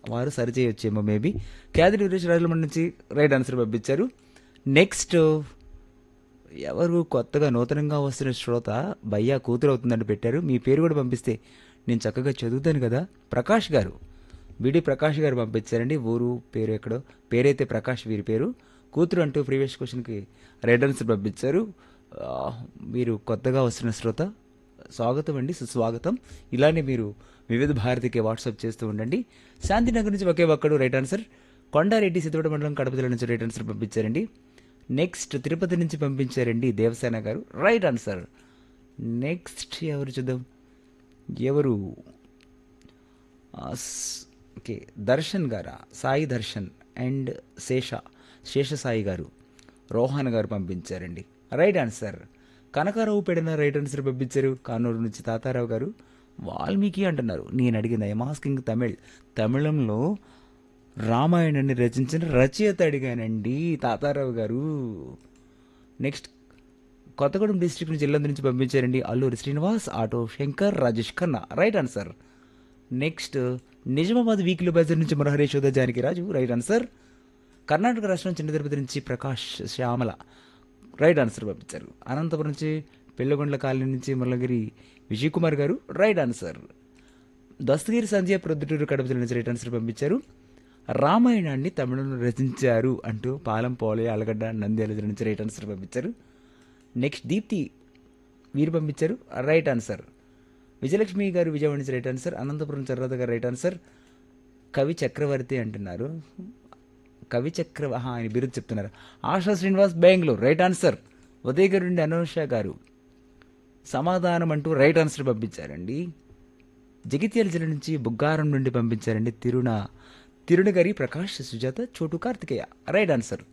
వారు సరి చేయొచ్చేమో మేబీ క్యాదిరి వీరేష్ రాజమండ్రి నుంచి రైట్ ఆన్సర్ పంపించారు నెక్స్ట్ ఎవరు కొత్తగా నూతనంగా వస్తున్న శ్రోత భయ్యా కూతురు అవుతుందని పెట్టారు మీ పేరు కూడా పంపిస్తే నేను చక్కగా చదువుతాను కదా ప్రకాష్ గారు బిడి ప్రకాష్ గారు పంపించారండి ఊరు పేరు ఎక్కడో పేరైతే ప్రకాష్ వీరి పేరు కూతురు అంటూ ప్రీవియస్ క్వశ్చన్కి రెడ్ ఆన్సర్ పంపించారు ఆ, మీరు కొత్తగా వస్తున్న శ్రోత స్వాగతం అండి సుస్వాగతం ఇలానే మీరు వివిధ భారతికి వాట్సాప్ చేస్తూ ఉండండి శాంతినగర్ నుంచి ఒకే ఒక్కడు రైట్ ఆన్సర్ కొండారెడ్డి సిద్ధవడ మండలం కడప జిల్లా నుంచి రైట్ ఆన్సర్ పంపించారండి నెక్స్ట్ తిరుపతి నుంచి పంపించారండి దేవసేన గారు రైట్ ఆన్సర్ నెక్స్ట్ ఎవరు చూద్దాం ఎవరు ఆ, స్- ఓకే దర్శన్ గారా సాయి దర్శన్ అండ్ శేష శేష సాయి గారు రోహన్ గారు పంపించారండి రైట్ ఆన్సర్ కనకారావు పెడిన రైట్ ఆన్సర్ పంపించారు కానూరు నుంచి తాతారావు గారు వాల్మీకి అంటున్నారు నేను అడిగింది ఐఎమ్ ఆస్కింగ్ తమిళ్ తమిళంలో రామాయణాన్ని రచించిన రచయిత అడిగానండి తాతారావు గారు నెక్స్ట్ కొత్తగూడెం డిస్ట్రిక్ట్ నుంచి ఇల్లందు నుంచి పంపించారండి Alluri Srinivas auto Shankar Rajesh Khanna right answer next Nizamabad weekly బజార్ నుంచి మురహరి యశోద జానకి రాజు రైట్ ఆన్సర్ కర్ణాటక రాష్ట్రం చిన్న తిరుపతి నుంచి ప్రకాష్ శ్యామల రైట్ ఆన్సర్ పంపించారు అనంతపురం నుంచి పెళ్ళగొండ్ల కాలనీ నుంచి మురళగిరి విజయ్ కుమార్ గారు రైట్ ఆన్సర్ దస్తగిరి సంజయ్ ప్రొద్దుటూరు కడప జిల్లా నుంచి రైట్ ఆన్సర్ పంపించారు రామాయణాన్ని తమిళంలో రచించారు అంటూ పాలం పోలే అలగడ్డ నంద్యాల జిల్లా నుంచి రైట్ ఆన్సర్ పంపించారు నెక్స్ట్ దీప్తి వీరు పంపించారు రైట్ ఆన్సర్ విజయలక్ష్మి గారు విజయవాడ నుంచి రైట్ ఆన్సర్ అనంతపురం చర్రాత గారు రైట్ ఆన్సర్ కవి చక్రవర్తి అంటున్నారు కవి చక్ర ఆహా, ఆయన బిరుదు చెప్తున్నారు ఆశా శ్రీనివాస్ బెంగళూరు రైట్ ఆన్సర్ ఉదయ్ గారు నుండి అనూష గారు సమాధానం అంటూ రైట్ ఆన్సర్ పంపించారండి జగిత్యాల జిల్లా నుంచి బుగ్గారం నుండి పంపించారండి తిరుణ తిరుణగరి Prakash Sujatha Chotu Karthikeya right answer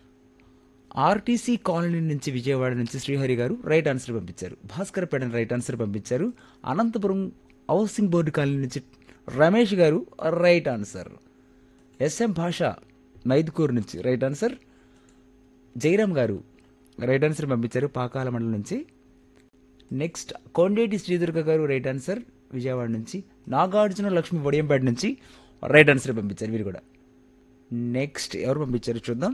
RTC colony నుంచి విజయవాడ నుంచి శ్రీహరి గారు రైట్ ఆన్సర్ పంపించారు భాస్కర్ పేడన్ రైట్ ఆన్సర్ పంపించారు అనంతపురం హౌసింగ్ బోర్డు కాలనీ నుంచి రమేష్ గారు రైట్ ఆన్సర్ ఎస్ఎం భాష మైదుకూరు నుంచి రైట్ ఆన్సర్ జయరామ్ గారు రైట్ ఆన్సర్ పంపించారు పాకాల మండలం నుంచి నెక్స్ట్ కొండేటి శ్రీదుర్గ గారు రైట్ ఆన్సర్ విజయవాడ నుంచి నాగార్జున లక్ష్మి వడియంపేట నుంచి రైట్ ఆన్సర్ పంపించారు వీరు కూడా నెక్స్ట్ ఎవరు పంపించారు చూద్దాం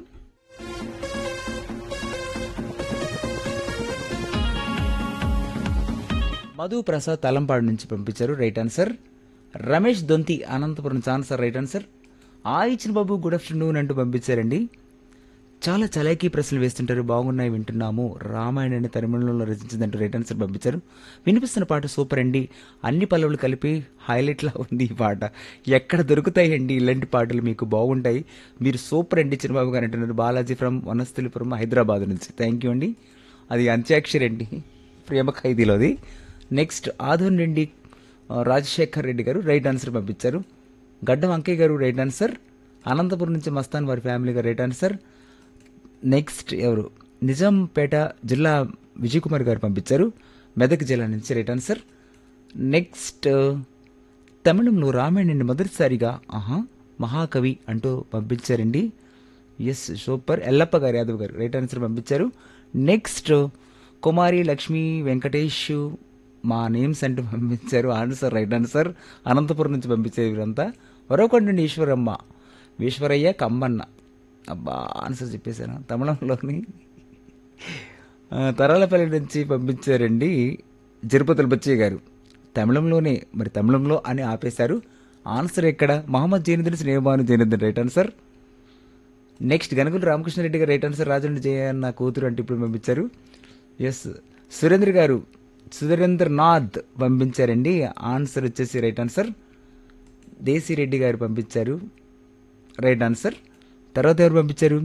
మధు ప్రసాద్ తలంపాడు నుంచి పంపించారు right answer Ramesh Donthi Anantapur answer right answer ఆ ఇచ్చిన బాబు గుడ్ ఆఫ్టర్నూన్ అంటూ పంపించారండి చాలా చలాకీ ప్రశ్నలు వేస్తుంటారు బాగున్నాయి వింటున్నాము రామాయణాన్ని తమిళంలో రచించిందంటూ రైట్ ఆన్సర్ పంపించారు వినిపిస్తున్న పాట సూపర్ అండి అన్ని పల్లవులు కలిపి హైలైట్లా ఉంది ఈ పాట ఎక్కడ దొరుకుతాయండి ఇలాంటి పాటలు మీకు బాగుంటాయి మీరు సూపర్ అండి చిన్నబాబు గారు అంటున్నారు బాలాజీ ఫ్రమ్ వనస్థలిపురం హైదరాబాద్ నుంచి థ్యాంక్ యూ అండి అది అంత్యాక్షరి అండి ప్రేమ ఖైదీలోది నెక్స్ట్ ఆధున్ రెడ్డి ఆ, రాజశేఖర్ రెడ్డి గారు రైట్ ఆన్సర్ పంపించారు గడ్డం అంకయ్య గారు రైట్ ఆన్సర్ అనంతపురం నుంచి మస్తాన్ వారి ఫ్యామిలీ గారు రైట్ ఆన్సర్ నెక్స్ట్ ఎవరు నిజాంపేట జిల్లా విజయ్ కుమార్ గారు పంపించారు మెదక్ జిల్లా నుంచి రైట్ ఆన్సర్ నెక్స్ట్ తమిళంలో రామాయణాన్ని మొదటిసారిగా ఆహా మహాకవి అంటూ పంపించారండి ఎస్ సూపర్ ఎల్లప్ప గారు యాదవ్ గారు రైట్ ఆన్సర్ పంపించారు నెక్స్ట్ కుమారి లక్ష్మి వెంకటేష్ మా నేమ్స్ అంటూ పంపించారు ఆన్సర్ రైట్ ఆన్సర్ అనంతపురం నుంచి పంపించారు వీరంతా వరకొండ నుండి ఈశ్వరమ్మ ఈశ్వరయ్య కమ్మన్న అబ్బా ఆన్సర్ చెప్పేశాను తమిళంలోని ఆ, తరాలపల్లి నుంచి పంపించారండి తిరుపతుల బచ్చయ్య గారు తమిళంలోనే మరి తమిళంలో అని ఆపేశారు ఆన్సర్ ఎక్కడ Mohammed Zainuddin Snehabanu Zainuddin right answer next గనకులు రామకృష్ణారెడ్డి గారు రైట్ ఆన్సర్ రాజండి జయ నా కూతురు అంటే ఇప్పుడు పంపించారు ఎస్ సురేంద్ర గారు సురేంద్ర నాథ్ పంపించారండి ఆన్సర్ వచ్చేసి రైట్ ఆన్సర్ దేశిరెడ్డి గారు పంపించారు రైట్ ఆన్సర్ తర్వాత ఎవరు పంపించారు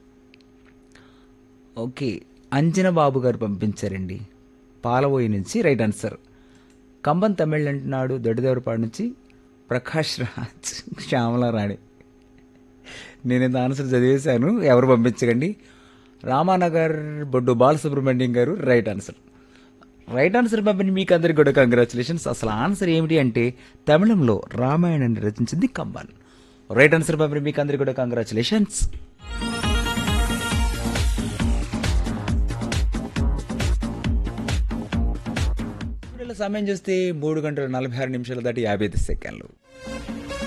ఓకే అంజన బాబు గారు పంపించారండి పాలవోయి నుంచి రైట్ ఆన్సర్ కంబన్ తమిళ్ అంటున్నాడు దొడ్డిదేవరపాడు నుంచి ప్రకాష్ రాజ్ శ్యామలారాణి నేను ఇంత ఆన్సర్ చదివేశాను ఎవరు పంపించకండి రామానగర్ బొడ్డు బాలసుబ్రహ్మణ్యం గారు రైట్ ఆన్సర్ రైట్ ఆన్సర్ పంపిణీ మీకు అందరికి కూడా కంగ్రాచులేషన్స్ అసలు ఆన్సర్ ఏమిటి అంటే తమిళంలో రామాయణాన్ని రచించింది కంబన్ రైట్ ఆన్సర్ పంపిణీ మీకు అందరికి కూడా కంగ్రాచులేషన్స్ సమయం చూస్తే మూడు గంటల నలభై ఆరు నిమిషాలు దాటి యాభై ఐదు సెకండ్లు